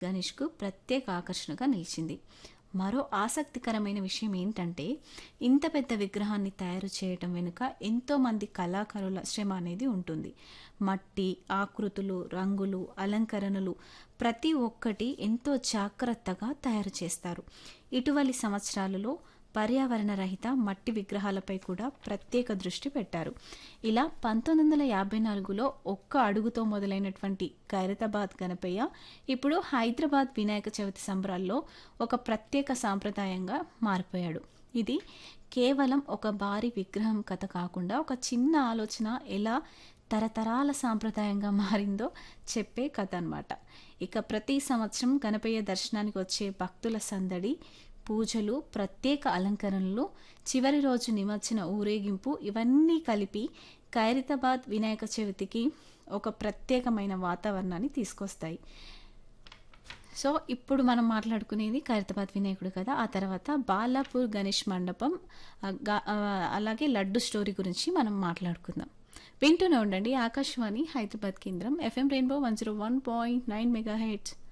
గణేష్కు ప్రత్యేక ఆకర్షణగా నిలిచింది మరో ఆసక్తికరమైన విషయం ఏంటంటే ఇంత పెద్ద విగ్రహాన్ని తయారు చేయటం వెనుక ఎంతోమంది కళాకారుల శ్రమ అనేది ఉంటుంది మట్టి ఆకృతులు రంగులు అలంకరణలు ప్రతి ఒక్కటి ఎంతో జాగ్రత్తగా తయారు చేస్తారు ఇటీవలి సంవత్సరాలలో పర్యావరణ రహిత మట్టి విగ్రహాలపై కూడా ప్రత్యేక దృష్టి పెట్టారు ఇలా పంతొమ్మిది వందల యాభై నాలుగులో ఒక్క అడుగుతో మొదలైనటువంటి ఖైరతాబాద్ గణపయ్య ఇప్పుడు హైదరాబాద్ వినాయక చవితి సంబరాల్లో ఒక ప్రత్యేక సాంప్రదాయంగా మారిపోయాడు ఇది కేవలం ఒక భారీ విగ్రహం కథ కాకుండా ఒక చిన్న ఆలోచన ఎలా తరతరాల సాంప్రదాయంగా మారిందో చెప్పే కథ అన్నమాట ఇక ప్రతి సంవత్సరం గణపయ్య దర్శనానికి వచ్చే భక్తుల సందడి పూజలు ప్రత్యేక అలంకరణలు చివరి రోజు నిమజ్జన ఊరేగింపు ఇవన్నీ కలిపి ఖైరతాబాద్ వినాయక చవితికి ఒక ప్రత్యేకమైన వాతావరణాన్ని తీసుకొస్తాయి సో ఇప్పుడు మనం మాట్లాడుకునేది ఖైరతాబాద్ వినాయకుడు కదా ఆ తర్వాత బాలాపూర్ గణేష్ మండపం ఆ, గా- ఆ, అలాగే లడ్డు స్టోరీ గురించి మనం మాట్లాడుకుందాం వింటూనే ఉండండి ఆకాశవాణి హైదరాబాద్ కేంద్రం FM rainbow one zero one point nine mega heads